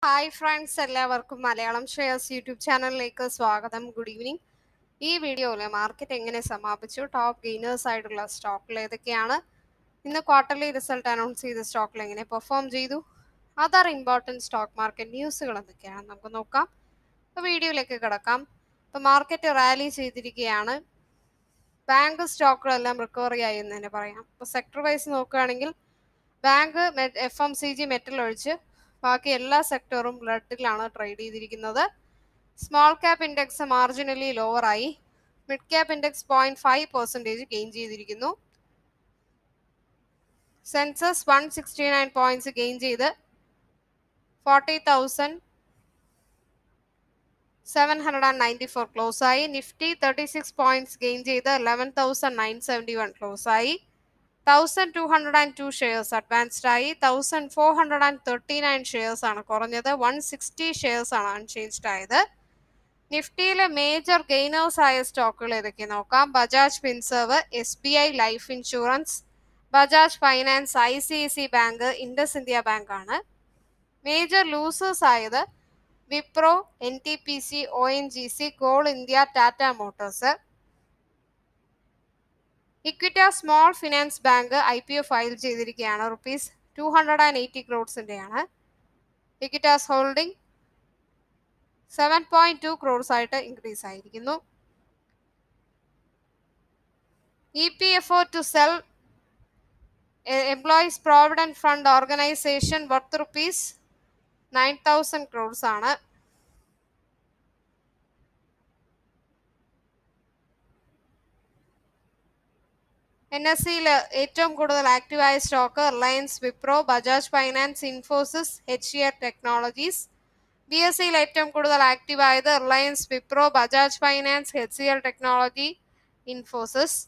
hi friends എല്ലാവർക്കും Malayalam shares YouTube ചാനലിലേക്ക് സ്വാഗതം ഗുഡ് ഈവനിങ് ഈ വീഡിയോയിൽ മാർക്കറ്റ് എങ്ങനെ സമാപിച്ചു ടോപ്പ് ഗെയിനേഴ്സ് ആയിട്ടുള്ള സ്റ്റോക്കിൽ ഏതൊക്കെയാണ് ഇന്ന് ക്വാർട്ടർലി റിസൾട്ട് അനൗൺസ് ചെയ്ത സ്റ്റോക്കിൽ എങ്ങനെ പെർഫോം ചെയ്തു അതർ ഇമ്പോർട്ടൻറ്റ് സ്റ്റോക്ക് മാർക്കറ്റ് ന്യൂസുകൾ എന്തൊക്കെയാണ് നമുക്ക് നോക്കാം അപ്പോൾ വീഡിയോയിലേക്ക് കിടക്കാം ഇപ്പോൾ മാർക്കറ്റ് റാലി ചെയ്തിരിക്കുകയാണ് ബാങ്ക് സ്റ്റോക്കുകളെല്ലാം റിക്കവറി ആയി എന്ന് തന്നെ പറയാം ഇപ്പോൾ സെക്ടർ വൈസ് നോക്കുകയാണെങ്കിൽ bank F M C G metal ഒഴിച്ച് ബാക്കി എല്ലാ സെക്ടറും റെഡിലാണ് ട്രേഡ് ചെയ്തിരിക്കുന്നത് small cap index marginally lower ആയി mid cap index point five percentage gain ചെയ്തിരിക്കുന്നു Sensex one sixty nine points gain ചെയ്ത് forty thousand seven hundred and ninety four close ആയി Nifty thirty six points gain ചെയ്ത് eleven thousand nine seventy one close ആയി thousand two hundred and to shares advanced ആയി thousand four hundred and thirty nine shares ആണ് കുറഞ്ഞത് one sixty shares ആണ് unchanged ആയത് നിഫ്റ്റിയിലെ major gainers ആയ സ്റ്റോക്കുകൾ ഏതൊക്കെ നോക്കാം Bajaj Finserv S B I life insurance Bajaj finance I C I C bank Indus India bank ആണ് മേജർ ലൂസേഴ്സ് ആയത് Wipro N T P C O N G C call India Tata Motors ഇക്വിറ്റ small finance bank I P O file ചെയ്തിരിക്കുകയാണ് rupees two hundred and eighty ക്രോഡ്സിൻ്റെയാണ് Equitas holding seven point two crores ആയിട്ട് increase ആയിരിക്കുന്നു E P F O to sell employees provident fund organisation worth rupees nine thousand crores ആണ് N S സിയിൽ ഏറ്റവും കൂടുതൽ ആക്റ്റീവായ stock Reliance Wipro Bajaj Finance Infosys H E R technologies B S സിയിൽ ഏറ്റവും കൂടുതൽ ആക്റ്റീവ് ആയത് Reliance Wipro Bajaj Finance H C L technology Infosys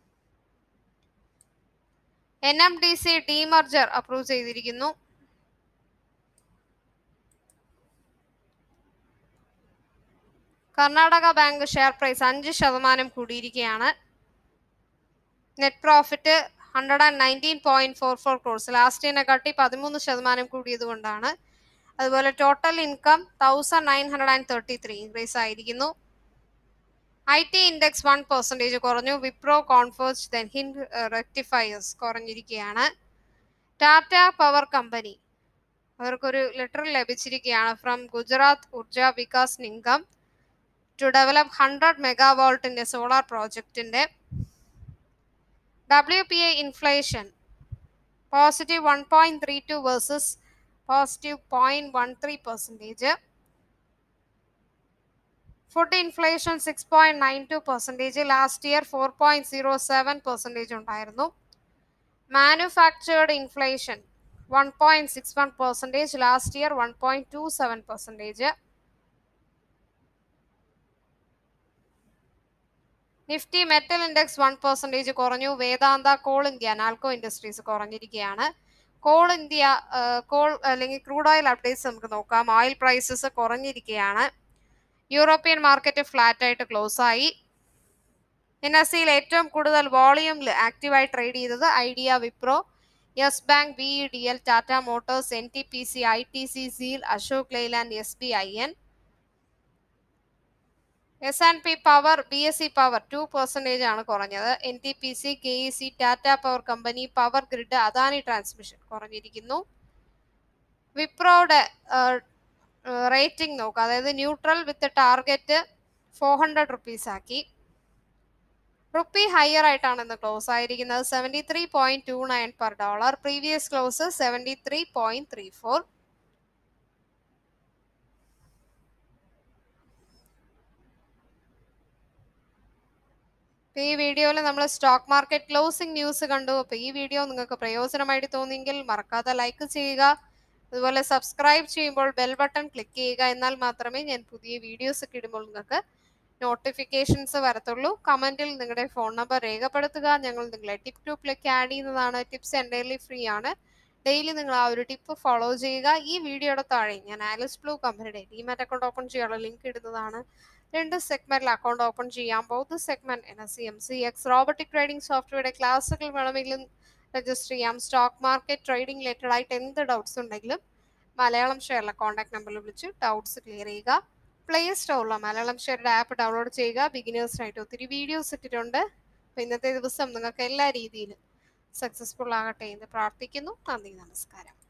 N M D C demerger approve ചെയ്തിരിക്കുന്നു കർണാടക ബാങ്ക് ഷെയർ പ്രൈസ് അഞ്ച് ശതമാനം കൂടിയിരിക്കുകയാണ് net profit hundred and nineteen point four four crores last ഇയറിനെക്കാട്ടി പതിമൂന്ന് ശതമാനം കൂടിയത് കൊണ്ടാണ് അതുപോലെ total income thousand nine hundred and thirty three increase ആയിരിക്കുന്നു I T index one percentage കുറഞ്ഞു വിപ്രോ കോൺഫേഴ്സ് ദെൻ ഹിൻ റെക്ടിഫയേഴ്സ് കുറഞ്ഞിരിക്കുകയാണ് ടാറ്റ പവർ കമ്പനി അവർക്കൊരു ലെറ്റർ ലഭിച്ചിരിക്കുകയാണ് from Gujarat Urja Vikas Nigam to develop hundred മെഗാവോൾട്ടിൻ്റെ സോളാർ പ്രോജക്റ്റിൻ്റെ W P I inflation positive one point three two versus positive point one three percentage food inflation six point nine two percentage last year four point zero seven percentage ഉണ്ടായിരുന്നു manufactured inflation one point six one percentage last year one point two seven percentage Nifty metal index one percentage കുറഞ്ഞു Vedanta coal India Nalco industries കുറഞ്ഞിരിക്കുകയാണ് coal India coal അല്ലെങ്കിൽ crude oil updates നമുക്ക് നോക്കാം oil prices കുറഞ്ഞിരിക്കുകയാണ് European market flat ആയിട്ട് close ആയി N S സിയിൽ ഏറ്റവും കൂടുതൽ വോളിയൂമിൽ ആക്റ്റീവായി ട്രേഡ് ചെയ്തത് Idea Wipro Yes Bank B E D L Tata Motors N T P C I T C സീൽ Ashok Leyland S B I N S and P power B S C power two percentage ആണ് കുറഞ്ഞത് N T P C K E C Tata Power company Power Grid Adani Transmission കുറഞ്ഞിരിക്കുന്നു വിപ്രോയുടെ rating നോക്കുക അതായത് neutral with target four hundred rupees ആക്കി rupee higher ആയിട്ടാണ് ഇന്ന് close ആയിരിക്കുന്നത് seventy three point two nine per dollar previous close seventy three point three four അപ്പോൾ ഈ വീഡിയോയിൽ നമ്മൾ സ്റ്റോക്ക് മാർക്കറ്റ് ക്ലോസിംഗ് ന്യൂസ് കണ്ടു അപ്പോൾ ഈ വീഡിയോ നിങ്ങൾക്ക് പ്രയോജനമായിട്ട് തോന്നിയെങ്കിൽ മറക്കാതെ ലൈക്ക് ചെയ്യുക അതുപോലെ സബ്സ്ക്രൈബ് ചെയ്യുമ്പോൾ ബെൽ ബട്ടൺ ക്ലിക്ക് ചെയ്യുക എന്നാൽ മാത്രമേ ഞാൻ പുതിയ വീഡിയോസ് ഒക്കെ ഇടുമ്പോൾ നിങ്ങൾക്ക് നോട്ടിഫിക്കേഷൻസ് വരത്തുള്ളൂ കമൻറ്റിൽ നിങ്ങളുടെ ഫോൺ നമ്പർ രേഖപ്പെടുത്തുക ഞങ്ങൾ നിങ്ങളെ ടിപ്പ് ഗ്രൂപ്പിലേക്ക് ആഡ് ചെയ്യുന്നതാണ് ടിപ്സ് എൻ്റയർലി ഫ്രീ ആണ് ഡെയിലി നിങ്ങൾ ആ ഒരു ടിപ്പ് ഫോളോ ചെയ്യുക ഈ വീഡിയോയുടെ താഴെ ഞാൻ ആലിസ് ബ്ലൂ കമ്പനിയുടെ ഡിമാറ്റ് അക്കൗണ്ട് ഓപ്പൺ ചെയ്യാനുള്ള ലിങ്ക് ഇടുന്നതാണ് രണ്ട് സെഗ്മെന്റിൽ അക്കൗണ്ട് ഓപ്പൺ ചെയ്യാം ബൗദ്ധ segment N S C M C X robotic trading സോഫ്റ്റ്വെയറുടെ ക്ലാസ്സുകൾ വേണമെങ്കിലും രജിസ്റ്റർ ചെയ്യാം സ്റ്റോക്ക് മാർക്കറ്റ് ട്രേഡിംഗ് റിലേറ്റഡ് ആയിട്ട് എന്ത് ഡൗട്ട്സ് ഉണ്ടെങ്കിലും മലയാളം ഷെയറിലെ കോൺടാക്ട് നമ്പറിൽ വിളിച്ച് ഡൗട്ട്സ് ക്ലിയർ ചെയ്യുക പ്ലേ സ്റ്റോറിലെ മലയാളം ഷെയറുടെ ആപ്പ് ഡൗൺലോഡ് ചെയ്യുക ബിഗിനേഴ്സിനായിട്ട് ഒത്തിരി വീഡിയോസ് ഇട്ടിട്ടുണ്ട് അപ്പോൾ ഇന്നത്തെ ദിവസം നിങ്ങൾക്ക് എല്ലാ രീതിയിലും സക്സസ്ഫുൾ ആകട്ടെ എന്ന് പ്രാർത്ഥിക്കുന്നു നന്ദി നമസ്കാരം